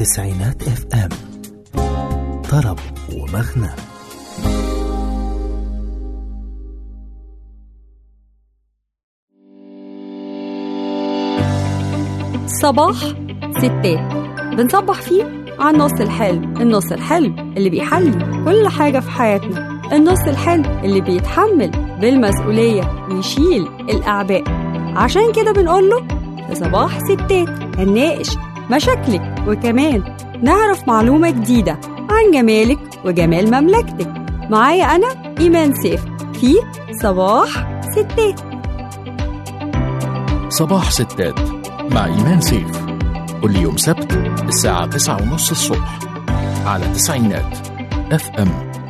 تسعينات اف ام طرب ومغنى صباح ستات بنصبح فيه على النص الحلو النص الحلو اللي بيحلي كل حاجة في حياتنا النص الحلو اللي بيتحمل بالمسؤولية ويشيل الأعباء عشان كده بنقول له يا صباح ستات هنناقش مشاكلك وكمان نعرف معلومة جديدة عن جمالك وجمال مملكتك معايا أنا إيمان سيف في صباح ستات صباح ستات مع إيمان سيف كل يوم سبت الساعة تسعة ونص الصبح على تسعينات اف ام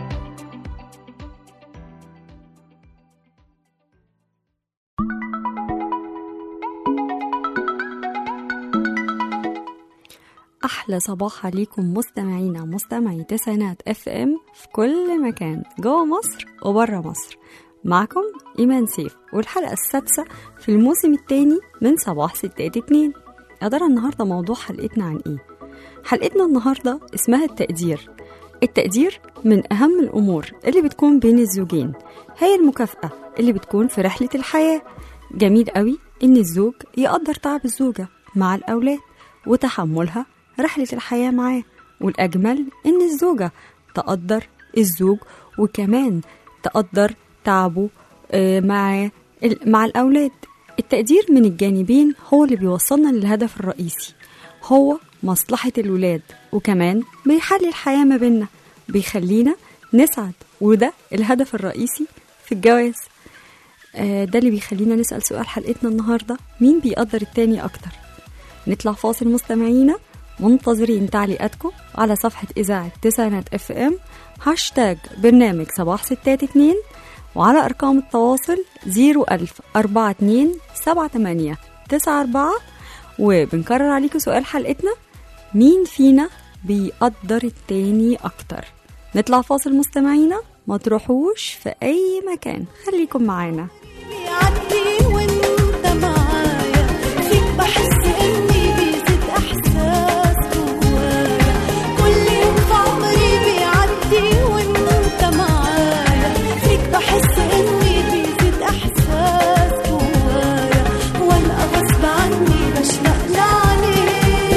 أحلى صباح عليكم مستمعينا مستمعي تسعينات اف ام في كل مكان جوه مصر وبره مصر معكم إيمان سيف والحلقة السادسة في الموسم الثاني من صباح ستات اتنين يا ترى النهاردة موضوع حلقتنا عن إيه؟ حلقتنا النهاردة اسمها التقدير التقدير من أهم الأمور اللي بتكون بين الزوجين هي المكافأة اللي بتكون في رحلة الحياة جميل قوي إن الزوج يقدر تعب الزوجة مع الأولاد وتحملها رحلة الحياة معاه والأجمل إن الزوجة تقدر الزوج وكمان تقدر تعبه آه، مع ال- مع الأولاد التقدير من الجانبين هو اللي بيوصلنا للهدف الرئيسي هو مصلحة الولاد وكمان بيحلي الحياة ما بيننا بيخلينا نسعد وده الهدف الرئيسي في الجواز آه، ده اللي بيخلينا نسأل سؤال حلقتنا النهاردة مين بيقدر التاني أكتر نطلع فاصل مستمعينا منتظرين تعليقاتكم على صفحة إذاعة تسعينات اف ام هاشتاج برنامج صباح ستات اتنين وعلى أرقام التواصل 01000 42 78 94 وبنكرر عليكم سؤال حلقتنا مين فينا بيقدر التاني أكتر نطلع فاصل مستمعينا ما تروحوش في أي مكان خليكم معانا بيعدي وانت معايا فيك بحس اني بيزيد احساس جوايا كل يوم في عمري بيعدي وانت معايا فيك بحس اني بيزيد احساس جوايا وانا غصب عني بشتاق لعليك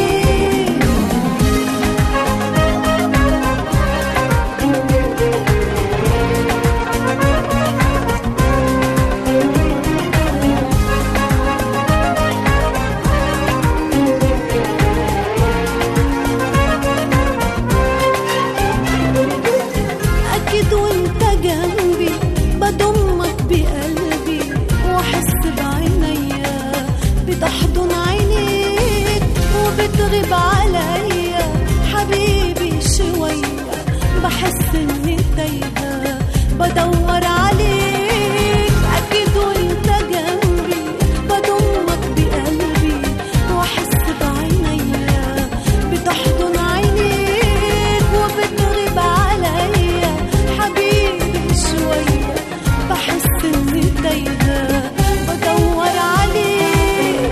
أكيد وأنت جنبي بضمك بقلبي وأحس بعينيا بتحضن عينيك وبتغيب عليا حبيبي شوية بحس إني تايهة بدور عليك أكيد وأنت جنبي بضمك بقلبي وأحس بعينيا بتحضن عينيك وبتغيب عليا حبيبي شوية بحس إني تايهة بدور عليك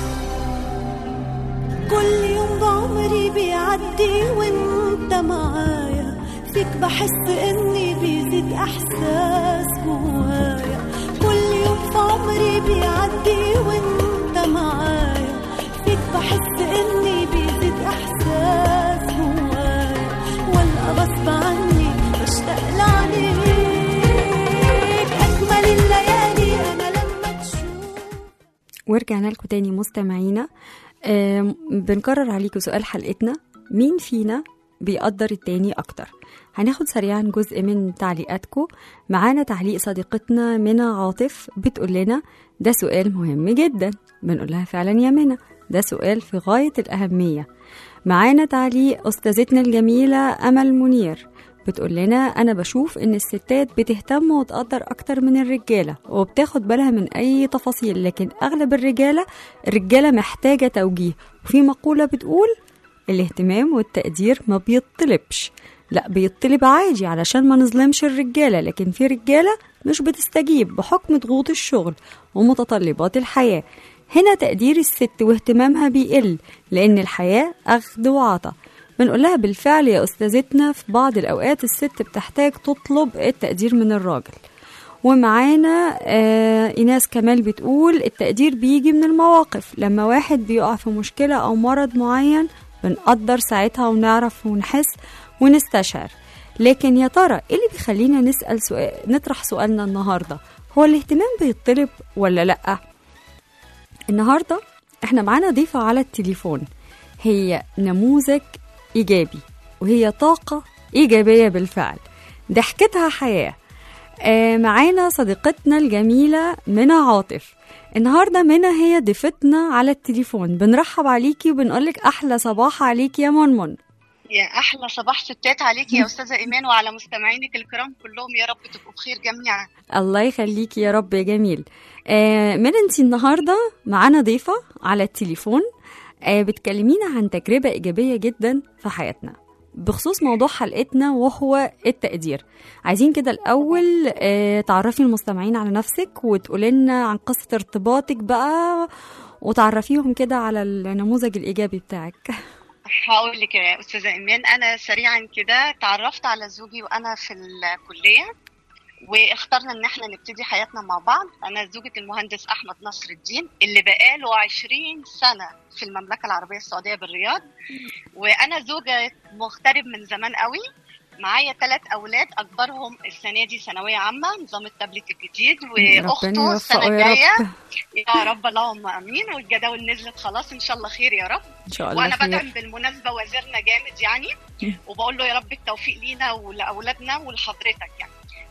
كل يوم بعمري بيعدي وانت معايا فيك بحس اني بيزيد احساس جوايا كل يوم في عمري بيعدي وانت معايا فيك بحس اني بيزيد احساس جوايا ولا غصب عني بشتاق لعليك اجمل الليالي انا لما تشوف ورجعنا لكم تاني مستمعينا آم، بنكرر عليكم سؤال حلقتنا مين فينا بيقدر التاني أكتر هناخد سريعا جزء من تعليقاتكم معانا تعليق صديقتنا منى عاطف بتقول لنا ده سؤال مهم جدا بنقول لها فعلا يا منى ده سؤال في غاية الأهمية معانا تعليق أستاذتنا الجميلة أمل منير بتقول لنا أنا بشوف إن الستات بتهتم وتقدر أكتر من الرجالة وبتاخد بالها من أي تفاصيل لكن أغلب الرجالة الرجالة محتاجة توجيه وفي مقولة بتقول الاهتمام والتقدير ما بيطلبش لا بيطلب عادي علشان ما نظلمش الرجالة لكن في رجالة مش بتستجيب بحكم ضغوط الشغل ومتطلبات الحياة هنا تقدير الست واهتمامها بيقل لأن الحياة أخذ وعطا بنقول لها بالفعل يا أستاذتنا في بعض الأوقات الست بتحتاج تطلب التقدير من الراجل ومعانا آه إيناس كمال بتقول التقدير بيجي من المواقف لما واحد بيقع في مشكلة أو مرض معين بنقدر ساعتها ونعرف ونحس ونستشعر لكن يا ترى ايه اللي بيخلينا نسأل سؤال نطرح سؤالنا النهاردة هو الاهتمام بيطلب ولا لأ النهاردة احنا معانا ضيفة على التليفون هي نموذج إيجابي وهي طاقة إيجابية بالفعل ضحكتها حياة آه معانا صديقتنا الجميلة منى عاطف النهاردة منى هي ضيفتنا على التليفون بنرحب عليكي وبنقولك أحلى صباح عليكي يا منمن يا احلى صباح ستات عليك يا استاذه ايمان وعلى مستمعينك الكرام كلهم يا رب تبقوا بخير جميعا الله يخليكي يا رب يا جميل آه من انت النهارده معانا ضيفه على التليفون آه بتكلمينا عن تجربه ايجابيه جدا في حياتنا بخصوص موضوع حلقتنا وهو التقدير عايزين كده الاول آه تعرفي المستمعين على نفسك وتقولي لنا عن قصه ارتباطك بقى وتعرفيهم كده على النموذج الايجابي بتاعك هقول لك يا استاذه ايمان انا سريعا كده تعرفت على زوجي وانا في الكليه واخترنا ان احنا نبتدي حياتنا مع بعض انا زوجة المهندس احمد نصر الدين اللي بقاله 20 سنة في المملكة العربية السعودية بالرياض وانا زوجة مغترب من زمان قوي معايا ثلاث اولاد اكبرهم السنه دي ثانويه عامه نظام التابلت الجديد واخته السنه يوفقه يا الجايه رب يا رب اللهم امين والجداول نزلت خلاص ان شاء الله خير يا رب ان شاء الله وانا بدعم خير بالمناسبه وزيرنا جامد يعني وبقول له يا رب التوفيق لينا ولاولادنا ولحضرتك يعني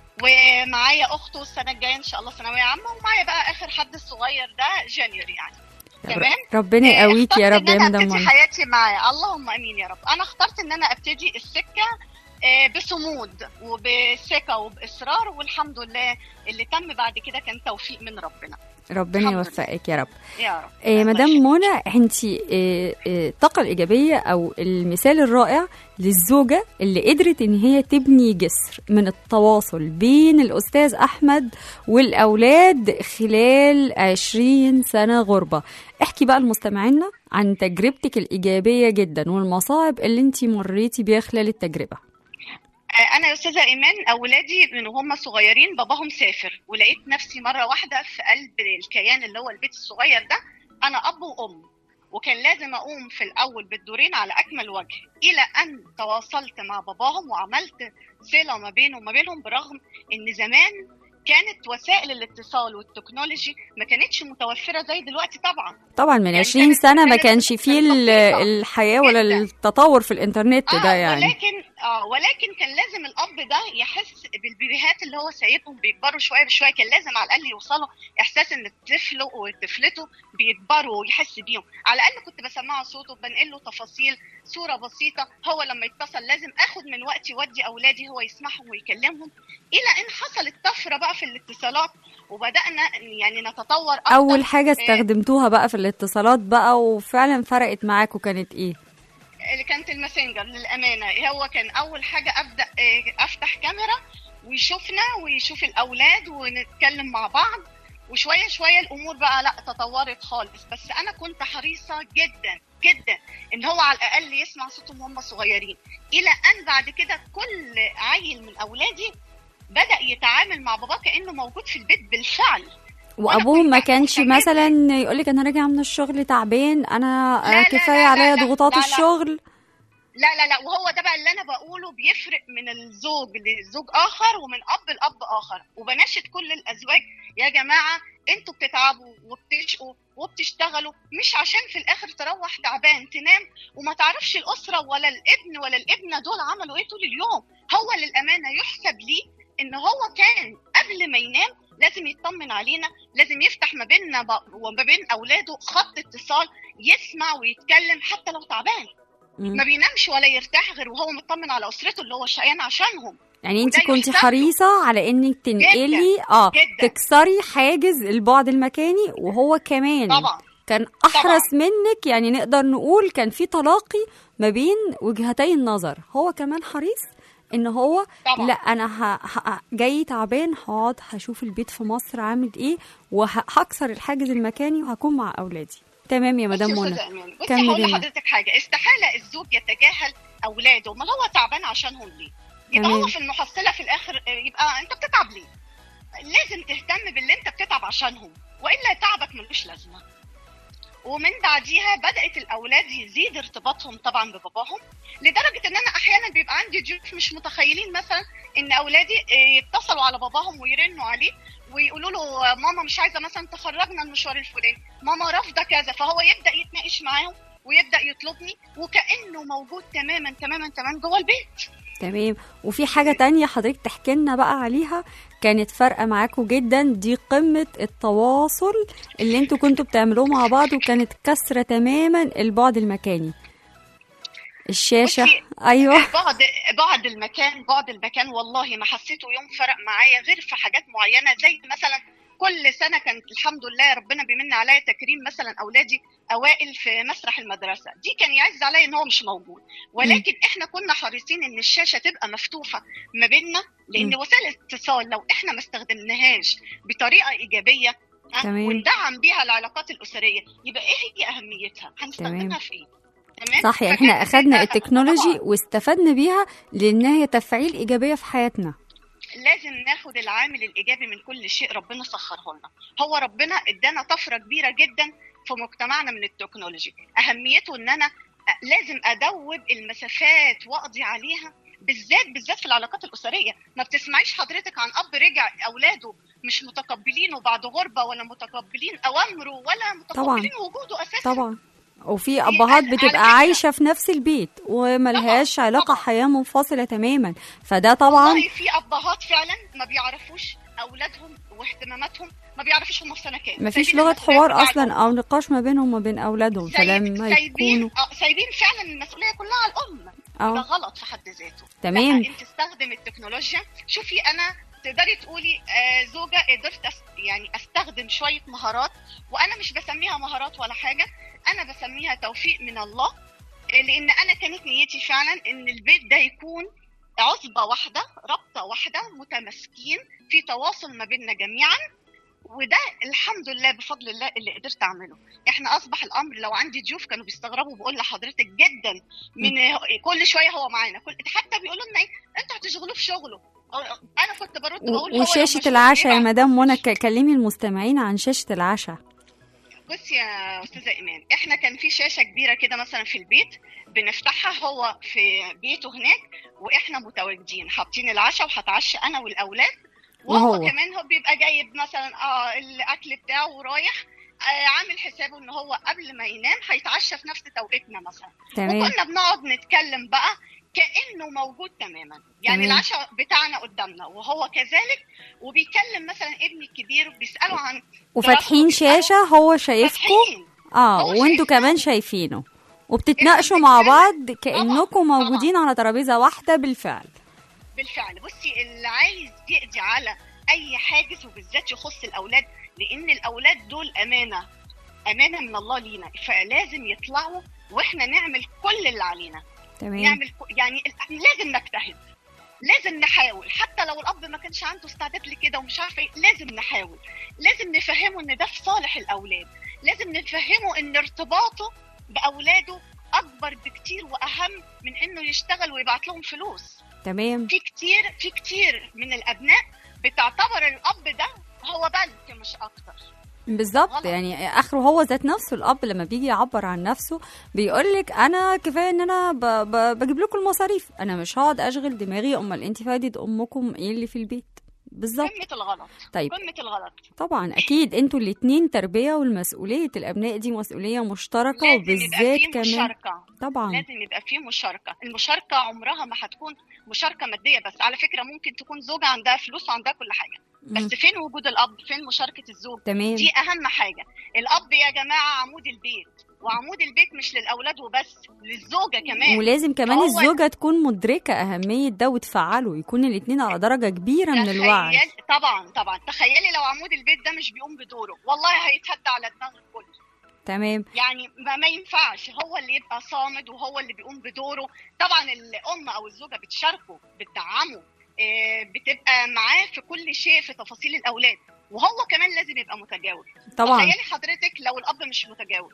ومعايا اخته السنه الجايه ان شاء الله ثانويه عامه ومعايا بقى اخر حد الصغير ده جونيور يعني تمام ربنا آه، يقويك يا اخترت رب ان يا انا مدام ابتدي منى حياتي معاه اللهم امين يا رب انا اخترت ان انا ابتدي السكه آه، بصمود وبثقه وباصرار والحمد لله اللي تم بعد كده كان توفيق من ربنا ربنا الحمد يوفقك يا رب يا رب إيه الله مدام يخليك. منى انت إيه إيه الطاقه الايجابيه او المثال الرائع للزوجه اللي قدرت ان هي تبني جسر من التواصل بين الاستاذ احمد والاولاد خلال 20 سنه غربه احكي بقى لمستمعينا عن تجربتك الايجابيه جدا والمصاعب اللي انت مريتي بيها خلال التجربه آه، انا يا استاذه ايمان اولادي من هم صغيرين باباهم سافر ولقيت نفسي مره واحده في قلب الكيان اللي هو البيت الصغير ده انا اب وام وكان لازم اقوم في الاول بالدورين على اكمل وجه الى ان تواصلت مع باباهم وعملت صله ما بينه وما بينهم برغم ان زمان كانت وسائل الاتصال والتكنولوجي ما كانتش متوفره زي دلوقتي طبعا طبعا من يعني 20 كانت- سنه ما كانت كانش فيه ال- بسيطة الحياه ولا جداً. التطور في الانترنت ده يعني ولكن اه ولكن كان لازم الاب ده يحس بالبيبيهات اللي هو سايبهم بيكبروا شويه بشويه كان لازم على الاقل يوصلوا احساس ان طفله وطفلته بيكبروا ويحس بيهم على الاقل كنت بسمعه صوته بنقل له تفاصيل صوره بسيطه هو لما يتصل لازم اخد من وقتي وادي اولادي هو يسمعهم ويكلمهم الى ان حصلت طفره بقى في الاتصالات وبدانا يعني نتطور اكتر اول حاجه استخدمتوها بقى في الاتصالات بقى وفعلا فرقت معاكوا كانت ايه اللي كانت الماسنجر للامانه هو كان اول حاجه ابدا آه، افتح كاميرا ويشوفنا ويشوف الاولاد ونتكلم مع بعض وشويه شويه الامور بقى لا تطورت خالص بس انا كنت حريصه جدا جدا ان هو على الاقل يسمع صوتهم وهم صغيرين الى ان بعد كده كل عيل من اولادي بدا يتعامل مع باباه كانه موجود في البيت بالفعل وابوهم ما كنت كانش مهتمة مثلا يقولك انا راجع من الشغل تعبان انا لا، آه، لا، كفايه لا، عليا لا، ضغوطات لا، لا. الشغل لا لا لا وهو ده بقى اللي انا بقوله بيفرق من الزوج لزوج اخر ومن اب لاب اخر وبناشد كل الازواج يا جماعه انتوا بتتعبوا وبتشقوا وبتشتغلوا مش عشان في الاخر تروح تعبان تنام وما تعرفش الاسره ولا الابن ولا الابنه دول عملوا ايه طول اليوم هو للامانه يحسب ليه ان هو كان قبل ما ينام لازم يطمن علينا لازم يفتح ما بيننا ب- وما بين اولاده خط اتصال يسمع ويتكلم حتى لو تعبان مم. ما بينامش ولا يرتاح غير وهو مطمن على اسرته اللي هو شقيان عشانهم يعني انت وده كنت يحسب له. حريصه على انك تنقلي اه جدا. تكسري حاجز البعد المكاني وهو كمان طبعا كان احرص منك يعني نقدر نقول كان في تلاقي ما بين وجهتي النظر هو كمان حريص ان هو طبعا لا انا ه... ه... جاي تعبان هقعد هشوف البيت في مصر عامل ايه وهكسر الحاجز المكاني وهكون مع اولادي تمام يا مدام بصي يا منى أستاذة إيمان، بصي كملي هقول لنا. لحضرتك حاجه استحاله الزوج يتجاهل اولاده ما هو تعبان عشانهم ليه يبقى تمام. هو في المحصله في الاخر آه، يبقى انت بتتعب ليه لازم تهتم باللي انت بتتعب عشانهم والا تعبك ملوش لازمه ومن بعديها بدات الاولاد يزيد ارتباطهم طبعا بباباهم لدرجه ان انا احيانا بيبقى عندي ضيوف مش متخيلين مثلا ان اولادي آه، يتصلوا على باباهم ويرنوا عليه ويقولوا له آه، ماما مش عايزه مثلا تخرجنا المشوار الفلاني ماما رافضه كذا فهو يبدا يتناقش معاهم ويبدا يطلبني وكانه موجود تماما تماما تماما جوه البيت تمام وفي حاجة تانية حضرتك تحكي لنا بقى عليها كانت فارقة معاكم جدا دي قمة التواصل اللي انتوا كنتوا بتعملوه مع بعض وكانت كسرة تماما البعد المكاني الشاشة بصي، ايوه بعد بعد المكان بعد المكان والله ما حسيته يوم فرق معايا غير في حاجات معينه زي مثلا كل سنه كانت الحمد لله ربنا بيمن عليا تكريم مثلا اولادي اوائل في مسرح المدرسه دي كان يعز عليا ان هو مش موجود ولكن احنا كنا حريصين ان الشاشه تبقى مفتوحه ما بيننا لان مم. وسائل الاتصال لو احنا ما استخدمناهاش بطريقه ايجابيه ها، تمام. وندعم بيها العلاقات الاسريه يبقى ايه هي اهميتها هنستخدمها في ايه تمام صح يعني فكان احنا اخدنا بيبقى- التكنولوجي طبعاً. واستفدنا بيها لان هي تفعيل ايجابية في حياتنا لازم ناخد العامل الايجابي من كل شيء ربنا سخره لنا هو ربنا ادانا طفره كبيره جدا في مجتمعنا من التكنولوجي اهميته ان انا لازم ادوب المسافات واقضي عليها بالذات بالذات في العلاقات الاسريه ما بتسمعيش حضرتك عن اب رجع اولاده مش متقبلينه بعد غربه ولا متقبلين اوامره ولا متقبلين وجوده اساسا طبعا وفي ابهات على بتبقى فكرة- عايشه في نفس البيت وملهاش طبعاً، علاقه طبعاً. حياه منفصله تماما فده طبعا والله في ابهات فعلا ما بيعرفوش اولادهم واهتماماتهم ما بيعرفوش هم في سنه كام مفيش سايبين لغه المسؤولية حوار كلها اصلا على او نقاش ما بينهم وبين اولادهم سايب- فلما سايبين يكونوا آه، سايبين فعلا المسؤوليه كلها على الام ده اه غلط في حد ذاته تمام. لا، انت استخدم التكنولوجيا شوفي انا تقدري تقولي آه زوجه قدرت أس يعني استخدم شويه مهارات وانا مش بسميها مهارات ولا حاجه انا بسميها توفيق من الله آه، لان انا كانت نيتي فعلا ان البيت ده يكون عصبه واحده رابطه واحده متماسكين في تواصل ما بيننا جميعا وده الحمد لله بفضل الله اللي قدرت اعمله احنا اصبح الامر لو عندي ضيوف كانوا بيستغربوا بقول لحضرتك جدا من كل شويه هو معانا كل حتى بيقولوا لنا ايه انتوا هتشغلوه في شغله انا كنت برد بقول و- هو وشاشه لما العشاء يا يبقى- مدام منى ك- كلمي المستمعين عن شاشه العشاء بصي يا استاذه ايمان احنا كان في شاشه كبيره كده مثلا في البيت بنفتحها هو في بيته هناك واحنا متواجدين حاطين العشاء وهتعشى انا والاولاد وهو, وهو. كمان هو بيبقى جايب مثلا اه الاكل بتاعه ورايح آه عامل حسابه ان هو قبل ما ينام هيتعشى في نفس توقيتنا مثلا تمام وكنا بنقعد نتكلم بقى كانه موجود تماما يعني تمام. العشاء بتاعنا قدامنا وهو كذلك وبيكلم مثلا ابني الكبير بيساله عن وفاتحين شاشه هو شايفكم فاتحين اه هو وانتوا شايفنا. كمان شايفينه وبتتناقشوا إحنا مع بنتكلم. بعض كانكم طبعاً. موجودين على ترابيزه واحده بالفعل بالفعل بصي اللي عايز يقضي على اي حاجز وبالذات يخص الاولاد لان الاولاد دول امانه امانه من الله لينا فلازم يطلعوا واحنا نعمل كل اللي علينا تمام نعمل ك- يعني لازم نجتهد لازم نحاول حتى لو الاب ما كانش عنده استعداد لكده ومش عارفه ايه لازم نحاول لازم نفهمه ان ده في صالح الاولاد لازم نفهمه ان ارتباطه باولاده اكبر بكتير واهم من انه يشتغل ويبعت لهم فلوس تمام في كتير في كتير من الابناء بتعتبر الاب ده هو بنك مش اكتر بالظبط غلط. يعني اخره هو ذات نفسه الاب لما بيجي يعبر عن نفسه بيقول لك انا كفايه ان انا ب... ب... بجيب لكم المصاريف انا مش هقعد اشغل دماغي امال انت فايده امكم ايه اللي في البيت بالظبط قمه الغلط طيب قمه الغلط طبعا اكيد انتوا الاتنين تربيه والمسؤوليه الابناء دي مسؤوليه مشتركه لازم يبقى وبالذات فيه كمان مشاركه طبعا لازم يبقى فيه مشاركه المشاركه عمرها ما هتكون مشاركه ماديه بس على فكره ممكن تكون زوجه عندها فلوس وعندها كل حاجه مم. بس فين وجود الاب فين مشاركه الزوج تمام دي اهم حاجه الاب يا جماعه عمود البيت وعمود البيت مش للاولاد وبس للزوجه كمان ولازم كمان هو- الزوجه تكون مدركه اهميه ده وتفعله يكون الاتنين على درجه كبيره من الوعي تخيل طبعا طبعا تخيلي لو عمود البيت ده مش بيقوم بدوره والله هيتهد على دماغ الكل تمام يعني ما, ما ينفعش هو اللي يبقى صامد وهو اللي بيقوم بدوره طبعا الام او الزوجه بتشاركه بتدعمه آه، بتبقى معاه في كل شيء في تفاصيل الاولاد وهو كمان لازم يبقى متجاوب طبعا تخيلي حضرتك لو الاب مش متجاوب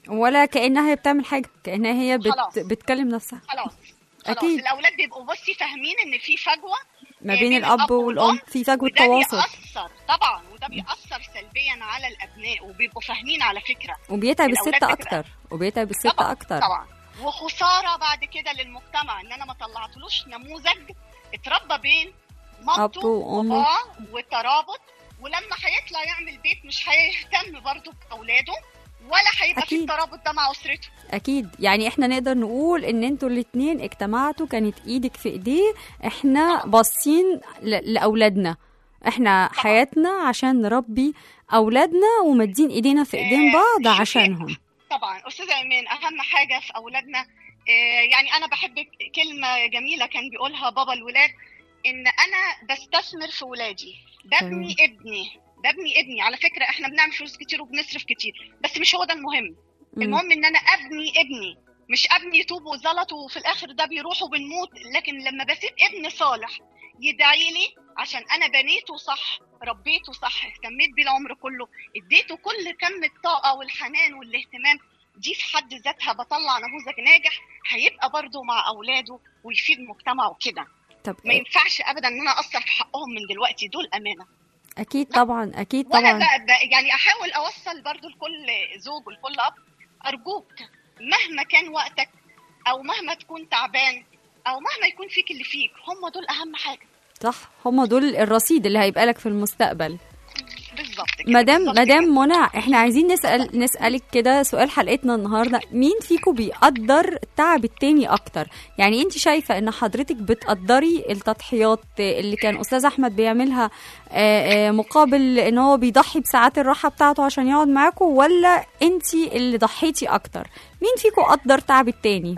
ولا كانها هي بتعمل حاجه كانها هي بت... خلاص. بتكلم نفسها خلاص أكيد. خلاص الاولاد بيبقوا بصي فاهمين ان في فجوه ما آه، بين الاب والام في فجوه وده تواصل بيأثر طبعا وده بيأثر سلبيا على الابناء وبيبقوا فاهمين على فكره وبيتعب الأولاد الست بتبقى- اكتر وبيتعب الست طبعا اكتر طبعا وخساره بعد كده للمجتمع ان انا ما طلعتلوش نموذج اتربى بين اب مامته وامه وباباه والترابط ولما هيطلع يعمل بيت مش هيهتم برضه باولاده ولا هيبقى في أكيد. الترابط ده مع اسرته اكيد يعني احنا نقدر نقول ان انتوا الاتنين اجتمعتوا كانت ايدك في ايديه احنا باصين ل- لاولادنا احنا حياتنا عشان نربي اولادنا ومدين ايدينا في ايدين آه، بعض شوفي، عشانهم طبعا استاذه ايمان اهم حاجه في اولادنا آه، يعني انا بحب كلمه جميله كان بيقولها بابا الولاد ان انا بستثمر في ولادي ببني ابني ببني ابني على فكره احنا بنعمل فلوس كتير وبنصرف كتير بس مش هو ده المهم مم. المهم ان انا ابني ابني مش ابني يتوب وزلط وفي الاخر ده بيروح وبنموت لكن لما بسيب ابن صالح يدعي لي عشان انا بنيته صح ربيته صح اهتميت بيه العمر كله اديته كل كم الطاقه والحنان والاهتمام دي في حد ذاتها بطلع نموذج ناجح هيبقى برضه مع اولاده ويفيد مجتمعه كده طب ما ينفعش ابدا ان انا اقصر في حقهم من دلوقتي دول امانه اكيد طبعا اكيد وانا طبعا بقى بقى يعني احاول اوصل برضو لكل زوج ولكل اب ارجوك مهما كان وقتك او مهما تكون تعبان او مهما يكون فيك اللي فيك هم دول اهم حاجه صح هم دول الرصيد اللي هيبقى لك في المستقبل بالظبط كده مدام بالظبط مدام كده. منى احنا عايزين نسال نسالك كده سؤال حلقتنا النهارده مين فيكم بيقدر تعب التاني اكتر يعني انت شايفه ان حضرتك بتقدري التضحيات اللي كان استاذ احمد بيعملها آه، آه، مقابل ان هو بيضحي بساعات الراحه بتاعته عشان يقعد معاكم ولا انت اللي ضحيتي اكتر مين فيكم قدر تعب التاني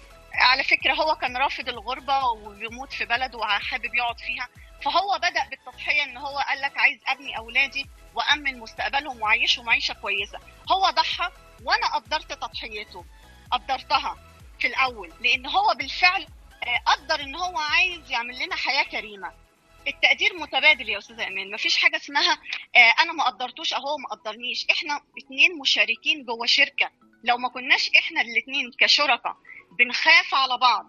على فكره هو كان رافض الغربه وبيموت في بلده وحابب يقعد فيها فهو بدا بالتضحيه ان هو قال لك عايز ابني اولادي وامن مستقبلهم واعيشهم عيشه كويسه هو ضحى وانا قدرت تضحيته قدرتها في الاول لان هو بالفعل آه، قدر ان هو عايز يعمل لنا حياه كريمه التقدير متبادل يا استاذه ايمان مفيش حاجه اسمها آه، انا ما قدرتوش اهو ما قدرنيش احنا اتنين مشاركين جوه شركه لو ما كناش احنا الاتنين كشركاء بنخاف على بعض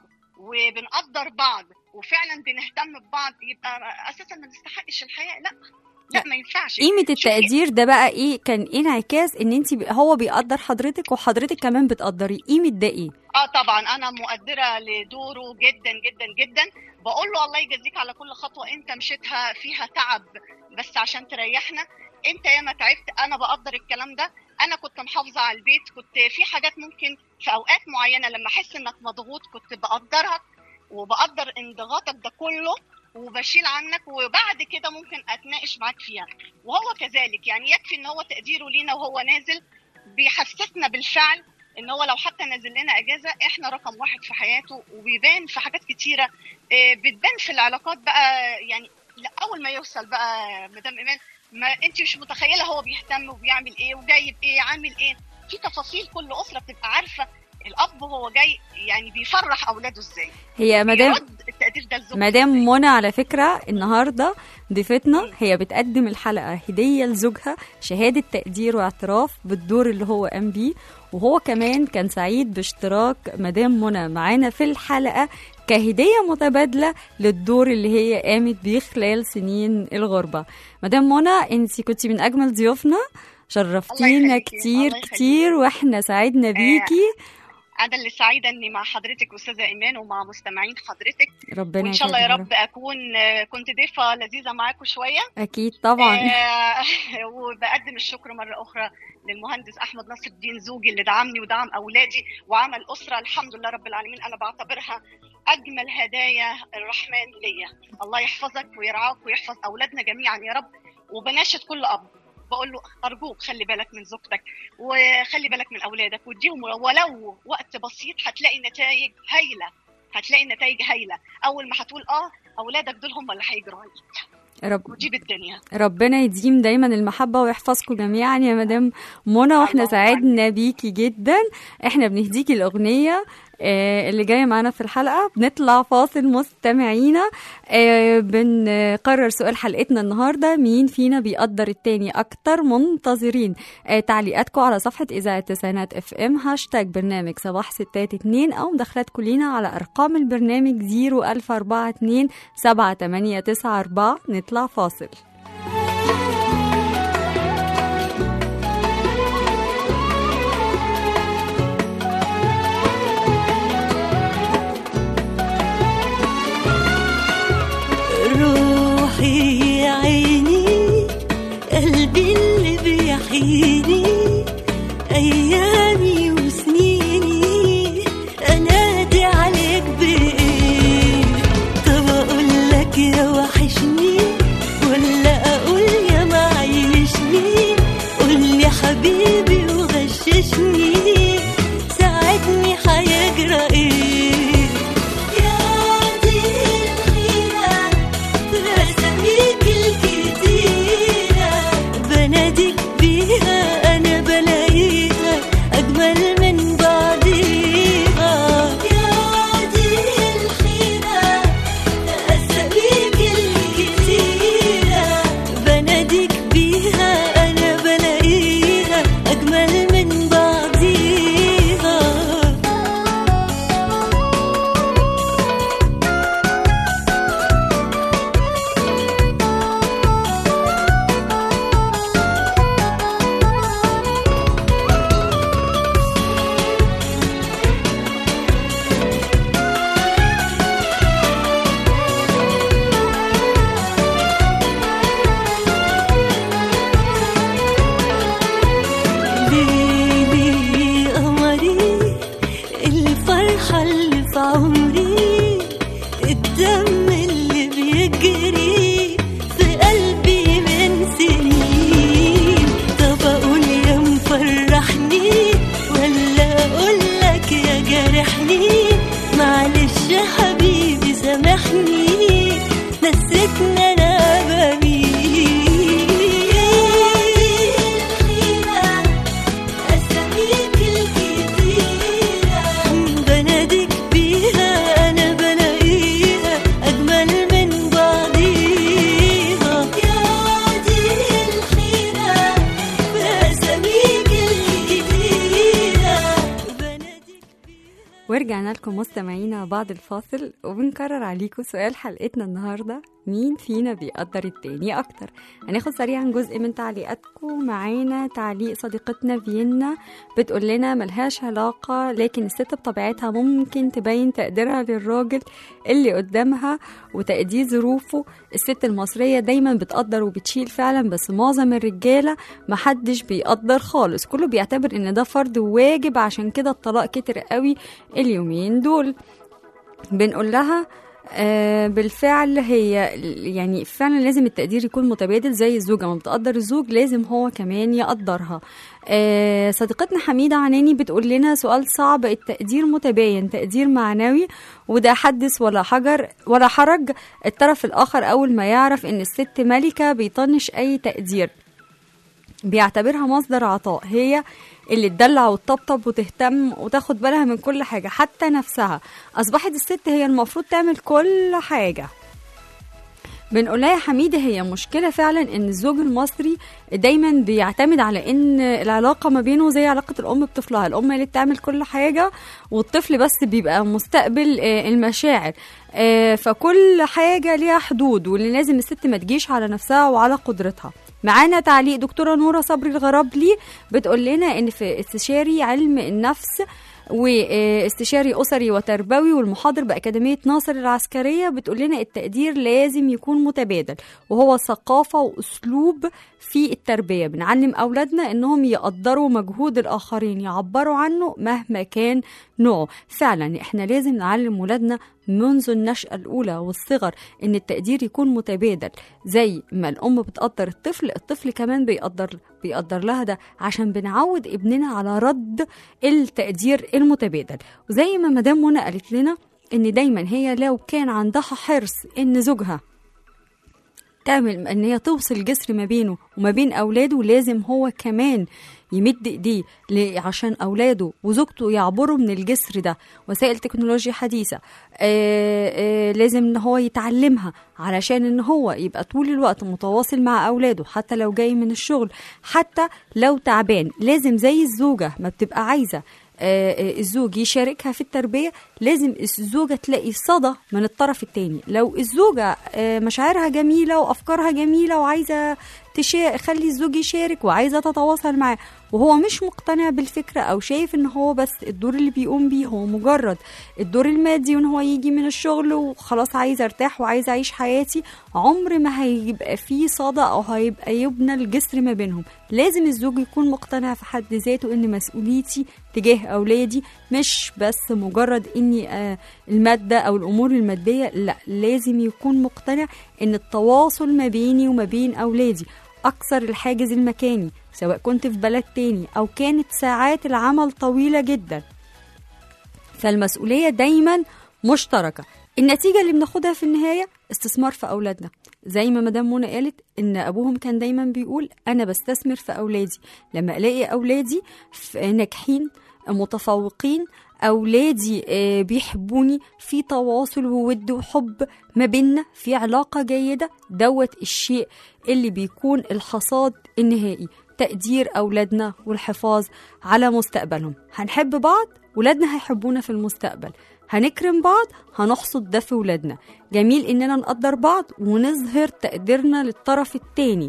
وبنقدر بعض وفعلا بنهتم ببعض يبقى اساسا ما نستحقش الحياه لا لا ما ينفعش قيمه شوفي، التقدير ده بقى ايه كان ايه انعكاس ان انت هو بيقدر حضرتك وحضرتك كمان بتقدريه قيمه ده ايه اه طبعا انا مقدره لدوره جدا جدا جدا بقول له الله يجازيك على كل خطوه انت مشيتها فيها تعب بس عشان تريحنا انت ياما تعبت انا بقدر الكلام ده انا كنت محافظه على البيت كنت في حاجات ممكن في اوقات معينه لما احس انك مضغوط كنت بقدرها وبقدر انضغاطك ده كله وبشيل عنك وبعد كده ممكن اتناقش معاك فيها وهو كذلك يعني يكفي ان هو تقديره لينا وهو نازل بيحسسنا بالفعل ان هو لو حتى نازل لنا اجازه احنا رقم واحد في حياته وبيبان في حاجات كتيره آه، بتبان في العلاقات بقى يعني لا اول ما يوصل بقى مدام ايمان ما انت مش متخيله هو بيهتم وبيعمل ايه وجايب ايه عامل ايه في تفاصيل كل اسره بتبقى عارفه الاب وهو جاي يعني بيفرح اولاده ازاي هي مدام بيرد التقدير ده لزوجته مدام إزاي. منى على فكرة النهاردة ضيفتنا هي بتقدم الحلقة هدية لزوجها شهادة تقدير واعتراف بالدور اللي هو قام بيه وهو كمان كان سعيد باشتراك مدام منى معانا في الحلقة كهدية متبادلة للدور اللي هي قامت بيه خلال سنين الغربة مدام منى انت كنت من أجمل ضيوفنا شرفتينا يخليكي، كتير الله يخليكي. كتير واحنا سعدنا بيكي انا اللي سعيده اني مع حضرتك استاذه ايمان ومع مستمعين حضرتك ربنا وان شاء الله يا يخليك رب اكون آه، كنت ضيفه لذيذه معاكم شويه أكيد طبعا آه، وبقدم الشكر مرة أخرى للمهندس أحمد نصر الدين زوجي اللي دعمني ودعم أولادي وعمل أسرة الحمد لله رب العالمين أنا بعتبرها أجمل هدايا الرحمن ليا الله يحفظك ويرعاك ويحفظ أولادنا جميعا يا رب وبناشد كل أب بقول له أرجوك خلي بالك من زوجتك وخلي بالك من أولادك واديهم ولو وقت بسيط هتلاقي نتائج هايلة هتلاقي نتائج هايلة أول ما هتقول آه أولادك دول هم اللي هيجروا عليك رب ودي بالدنيا ربنا يديم دايما المحبة ويحفظكم جميعا يا مدام منى واحنا اللهم سعدنا بيكي جدا احنا بنهديكي الأغنية آه، اللي جاية معانا في الحلقة بنطلع فاصل مستمعينا آه، بنقرر سؤال حلقتنا النهاردة مين فينا بيقدر التاني أكتر منتظرين آه، تعليقاتكم على صفحة إذاعة تسعينات اف ام هاشتاج برنامج صباح ستات اتنين أو مداخلاتكم لينا على أرقام البرنامج زيرو ألف أربعة اتنين سبعة تمانية تسعة أربعة نطلع فاصل روحي يا عيني قلبي اللي بيحييني ايامي وسنيني انادي عليك بايه طب اقول لك يا وحشني ولا اقول يا معيشني قول لي حبيبي وغششني ساعدني هيجرى ايه يا دي الحيرة رسميك الكتيرة بناديك بيها أنا بلاقيها أجمل من بعضيها يا دي الحيرة رسميك الكتيرة بناديك بيها أنا بلاقيها أجمل من بعضيها ليلي قمري الفرحة اللي في عمري الدم اللي بيجري في قلبي من سنين طب أقول يا مفرحني ولا أقول لك يا جارحني معلش يا حبيبي سامحني نسيتني أنا بمين أساميك الكتيرة بناديك بيها أنا بلاقيها أجمل من بعضيها يا دي الحيرة بأساميك الكتيرة بناديك ورجعنا لكم مستمعينا بعد الفاصل وبنكرر عليكم سؤال حلقتنا النهارده مين فينا بيقدر التاني اكتر هناخد سريعا جزء من تعليقاتكم معانا تعليق صديقتنا فيينا بتقول لنا ملهاش علاقة لكن الست بطبيعتها ممكن تبين تقديرها للراجل اللي قدامها وتقدير ظروفه الست المصرية دايما بتقدر وبتشيل فعلا بس معظم الرجالة محدش بيقدر خالص كله بيعتبر ان ده فرض واجب عشان كده الطلاق كتر قوي اليومين دول بنقول لها آه بالفعل هي يعني فعلا لازم التقدير يكون متبادل زي الزوجة ما بتقدر الزوج لازم هو كمان يقدرها آه صديقتنا حميدة عناني بتقول لنا سؤال صعب التقدير متباين تقدير معنوي وده حدث ولا حجر ولا حرج الطرف الآخر أول ما يعرف إن الست ملكة بيطنش أي تقدير بيعتبرها مصدر عطاء هي اللي تدلع وتطبطب وتهتم وتاخد بالها من كل حاجة حتى نفسها أصبحت الست هي المفروض تعمل كل حاجة بنقولها يا حميدة هي مشكلة فعلا ان الزوج المصري دايما بيعتمد على ان العلاقة ما بينه زي علاقة الام بطفلها الام هي اللي بتعمل كل حاجة والطفل بس بيبقى مستقبل آه، المشاعر آه، فكل حاجة ليها حدود واللي لازم الست ما تجيش على نفسها وعلى قدرتها معانا تعليق دكتورة نورة صبري الغرابلي بتقول لنا ان في استشاري علم النفس واستشاري أسري وتربوي والمحاضر بأكاديمية ناصر العسكرية بتقول لنا التقدير لازم يكون متبادل وهو ثقافة وأسلوب في التربية بنعلم أولادنا إنهم يقدروا مجهود الآخرين يعبروا عنه مهما كان نوعه فعلا إحنا لازم نعلم ولادنا منذ النشأة الأولى والصغر إن التقدير يكون متبادل زي ما الأم بتقدر الطفل الطفل كمان بيقدر بيقدر لها ده عشان بنعود ابننا على رد التقدير المتبادل وزي ما مدام منى قالت لنا إن دايما هي لو كان عندها حرص إن زوجها تعمل ان هي توصل جسر ما بينه وما بين اولاده لازم هو كمان يمد ايديه ل- عشان اولاده وزوجته يعبروا من الجسر ده وسائل تكنولوجيا حديثه آه آه لازم ان هو يتعلمها علشان ان هو يبقى طول الوقت متواصل مع اولاده حتى لو جاي من الشغل حتى لو تعبان لازم زي الزوجه ما بتبقى عايزه آه، آه، الزوج يشاركها في التربية لازم الزوجة تلاقي صدى من الطرف التاني لو الزوجة آه، مشاعرها جميلة وأفكارها جميلة وعايزة تشا... خلي الزوج يشارك وعايزة تتواصل معاه وهو مش مقتنع بالفكرة أو شايف إن هو بس الدور اللي بيقوم بيه هو مجرد الدور المادي وإن هو يجي من الشغل وخلاص عايز أرتاح وعايز أعيش حياتي عمر ما هيبقى فيه صدى أو هيبقى يبنى الجسر ما بينهم لازم الزوج يكون مقتنع في حد ذاته إن مسؤوليتي تجاه أولادي مش بس مجرد إني آه المادة أو الأمور المادية لا لازم يكون مقتنع إن التواصل ما بيني وما بين أولادي أكثر الحاجز المكاني سواء كنت في بلد تاني أو كانت ساعات العمل طويلة جدا فالمسؤولية دايما مشتركة النتيجة اللي بناخدها في النهاية استثمار في أولادنا زي ما مدام منى قالت إن أبوهم كان دايما بيقول أنا بستثمر في أولادي لما ألاقي أولادي ف- ناجحين متفوقين أولادي آه، بيحبوني في تواصل وود وحب ما بيننا في علاقة جيدة دوت الشيء اللي بيكون الحصاد النهائي تقدير أولادنا والحفاظ على مستقبلهم هنحب بعض ولادنا هيحبونا في المستقبل هنكرم بعض هنحصد ده في ولادنا جميل إننا نقدر بعض ونظهر تقديرنا للطرف التاني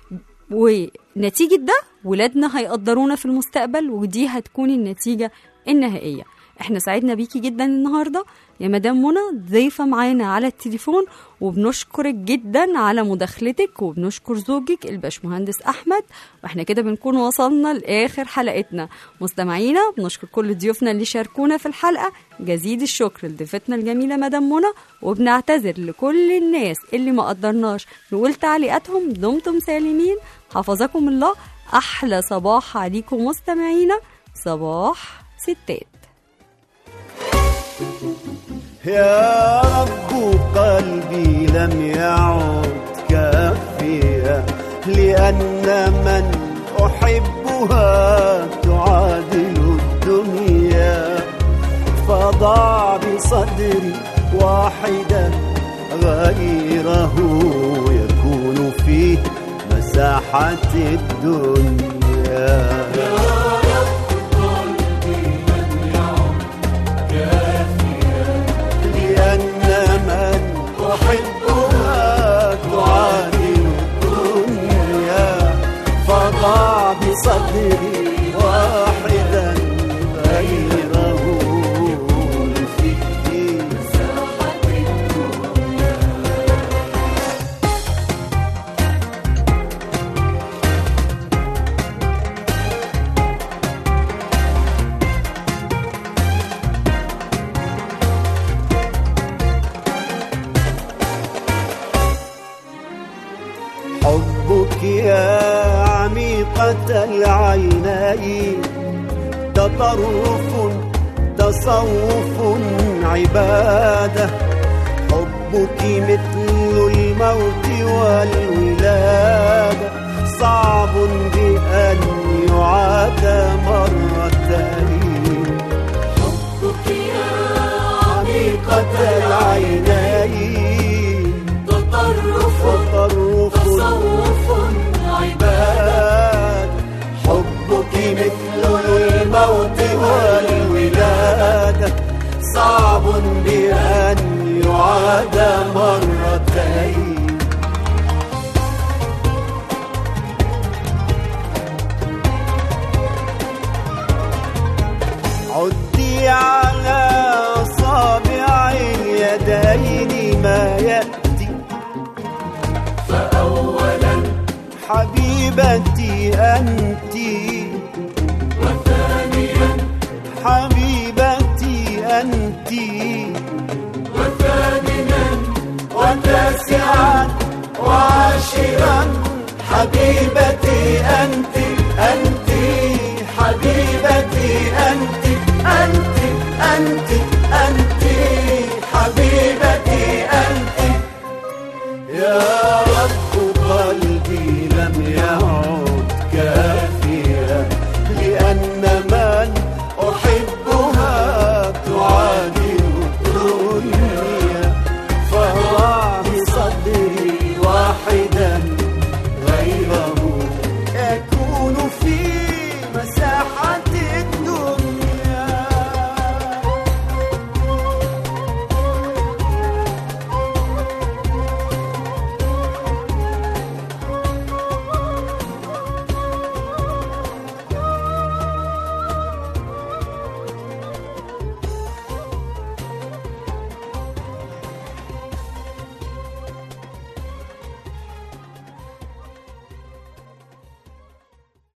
ونتيجة ده ولادنا هيقدرونا في المستقبل ودي هتكون النتيجة النهائية احنا سعدنا بيكي جدا النهارده يا مدام منى ضيفه معانا على التليفون وبنشكرك جدا على مداخلتك وبنشكر زوجك الباشمهندس احمد واحنا كده بنكون وصلنا لاخر حلقتنا مستمعينا بنشكر كل ضيوفنا اللي شاركونا في الحلقه جزيد الشكر لضيفتنا الجميله مدام منى وبنعتذر لكل الناس اللي ما قدرناش نقول تعليقاتهم دمتم سالمين حفظكم الله احلى صباح عليكم مستمعينا صباح ستات يا رب قلبي لم يعد كافيا لأن من أحبها تعادل الدنيا فضع بصدري واحدا غيره يكون فيه مساحة الدنيا لأن من أحبها تعادل الدنيا فضع بصدري واحدا غيره في حبك يا عميقة العينين تطرف تصوف عبادة حبك مثل الموت والولادة صعب بأن يعاد مرتين حبك يا عميقة العينين تطرف تطرف تصوف عباد حبك مثل الموت والولادة صعب بأن يعاد مرتين عدي على أصابع اليدين ما يأتي فأولا حبيبتي أنت وثانيا حبيبتي أنت وثامنا وتاسعا وعاشرا حبيبتي أنت أنت حبيبتي أنت أنت أنت